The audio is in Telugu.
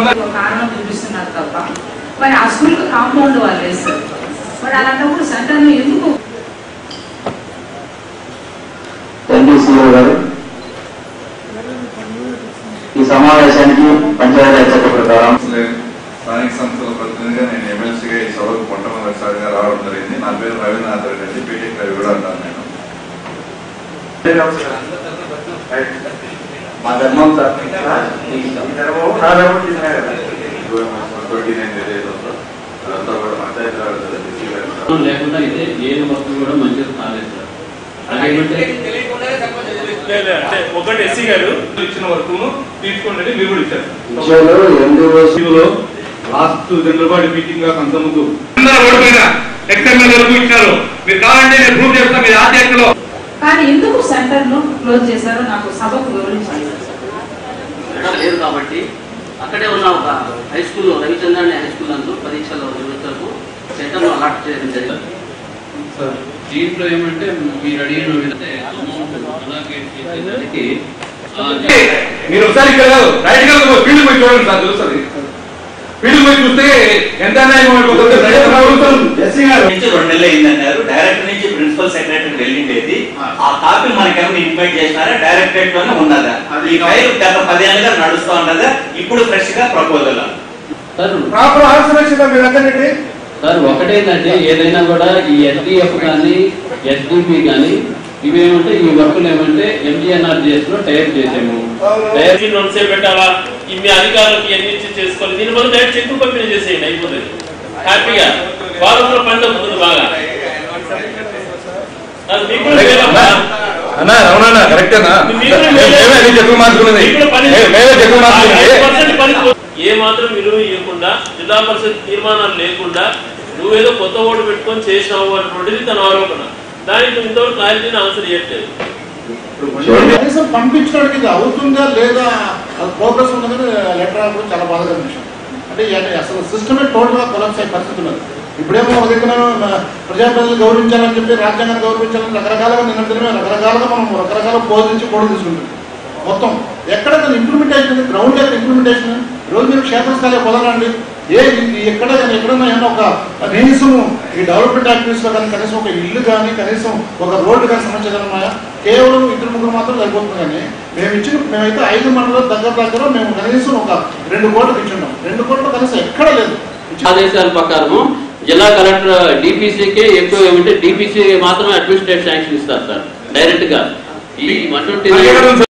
ఉందా ఒక కారణం చూపిస్తున్నారు తప్ప మరి ఆ స్కూల్ కాంపౌండ్ వాళ్ళు వేస్తారు మరి అలాంటప్పుడు సెంటర్ను ఎందుకు థ్యాంక్ యూ సీఓ గారు ఈ సమావేశానికి పంచాయతీ చట్ట ప్రకారం స్థానిక సంస్థల ప్రతినిధిగా నేను ఎమ్మెల్సీగా ఈ సభకు మొట్టమొదటిసారిగా రావడం జరిగింది నా పేరు రవీంద్రనాథ్ రెడ్డి అండి బీటెక్ రవి కూడా అంటాను నేను మా ధర్మం సార్ ట్వంటీ నైన్ విలేజ్లో అదంతా కూడా పంచాయతీ రాజ్ జరుగుతుంది. లేకుండా అయితే ఏ వస్తువు కూడా మంచిది కాలేదు సార్ అదేమంటే అంటే ఒకటి ఎస్సీ గారు ఇచ్చిన వరకు తీసుకోండి మీరు కూడా ఇచ్చారు విషయంలో ఎందు లో లాస్ట్ జనరల్ బాడీ మీటింగ్ గా కొంత ముందు ఓడిపోయినా ఎక్స్ఎంఎల్ వరకు ఇచ్చారు మీరు కావాలంటే నేను ప్రూవ్ చేస్తాను మీ ఆధ్యక్షలో కానీ ఎందుకు సెంటర్ను క్లోజ్ చేశారో నాకు సభకు వివరించాలి మేడం లేదు కాబట్టి అక్కడే ఉన్న ఒక హై స్కూల్లో రవిచంద్రాన్ని హై స్కూల్ నందు పరీక్షల నిమిత్తకు సెంటర్ను అలాట్ చేయడం జరిగింది సార్ దీంట్లో ఏమంటే మీరు అడిగిన విధంగా అమౌంట్ అలాగే చేసేదానికి ఆ, మీరు ఒకసారి ఇక్కడ కాదు రైట్ గా ఫీల్డ్ పోయి చూడండి సార్ తెలుస్తుంది ఫీల్డ్ పోయి చూస్తే ఎంత అన్యాయం అయిపోతుంది రైతు ప్రభుత్వం ఎస్సీ గారు నుంచి రెండు నెలలు అయిందన్నారు డైరెక్టర్ నుంచి ప్రిన్సిపల్ సెక్రటరీ వెళ్ళిండేది ఆ కాపీ మనకేమైనా ఇన్వైట్ చేసినారా డైరెక్టరేట్ లోనే ఉన్నదా ఈ ఫైల్ గత పదేళ్ళుగా నడుస్తా ఉన్నదా ఇప్పుడు ఫ్రెష్ గా ప్రపోజల్ సార్ ప్రాపర్ ఆన్సర్ వచ్చిందా మీరు అందరికీ సార్ ఒకటేంటంటే ఏదైనా కూడా ఈ ఎస్డిఎఫ్ కానీ ఎస్డిపి కానీ ఇవేమంటే ఈ వర్కులు ఏమంటే ఎంజిఎన్ఆర్జిఎస్ లో టైప్ చేసాము టైప్ దీన్ని వంశే పెట్టాలా ఈ మీ అధికారులకు ఎన్ని ఇచ్చి చేసుకోవాలి దీని బదులు డైరెక్ట్ చెక్ పంపిణీ చేసేయండి అయిపోతుంది హ్యాపీగా వారంలో పండుగ ఉంటుంది బాగా అది మీకు కూడా మేలమ్మా. అన్నా రమణన్న కరెక్టేనా మీకు కూడా మేమే మేలే. అన్ని చెట్లు మార్చుకున్నది మీకు కూడా పని- మే- మేమే చెట్లు ఆ మార్చుకున్నది 5% పని పో- ఏ మాత్రం విలువ ఇవ్వకుండా జిల్లా పరిషత్ తీర్మానాలు లేకుండా నువ్వేదో కొత్త ఓటు పెట్టుకొని చేసినావు అన్నటువంటిది తన ఆరోపణ దానికి నువ్వు ఇంతవరకు క్లారిటీని ఆన్సర్ చేయట్లేదు కనీసం పంపించడానికి ఇది అవుతుందా లేదా అది ప్రోగ్రెస్ ఉందని లెటర్ రావడం చాలా బాధకరమైన విషయం అంటే ఇక అసలు సిస్టమే టోటల్ గా కొలాప్స్ అయ్యే పరిస్థితి ఉన్నది ఇప్పుడేమో ఒక దగ్గర ప్రజాప్రతినిధులు గౌరవించాలని చెప్పి రాజ్యాంగాన్ని గౌరవించాలని రకరకాలుగా నిన్న దినమే రకరకాలుగా మనం రకరకాల పోజించి కూడా తీసుకుంటాం మొత్తం ఎక్కడ దాని ఇంప్లిమెంటేషన్ గ్రౌండ్ లెవెల్ ఇంప్లిమెంటేషన్ రోజు మీరు క్షేత్రస్థాయిలో కుదరండి ఏ ఇది ఎక్కడ కానీ ఎక్కడన్నా ఏమన్నా ఒక కనీసం ఈ డెవలప్మెంట్ యాక్టివిటీస్ లో కానీ కనీసం ఒక ఇల్లు కానీ కనీసం ఒక రోడ్డు కానీ సమస్య ఉన్నాయా కేవలం ఇద్దరు ముగ్గురు మాత్రం సరిపోతుంది కానీ మేము ఇచ్చిన మేమైతే ఐదు మండలం దగ్గర దగ్గర మేము కనీసం ఒక రెండు కోట్లు ఇచ్చున్నాం రెండు కోట్లు కనీసం ఎక్కడ లేదు ఇచ్చిన- ఆదేశాల ప్రకారము జిల్లా కలెక్టర్ డిపిసికి ఎక్కువ ఏమంటే డిపిసి మాత్రమే అడ్మినిస్ట్రేటివ్ శాంక్షన్ ఇస్తారు సార్ డైరెక్ట్ గా ఈ అటువంటి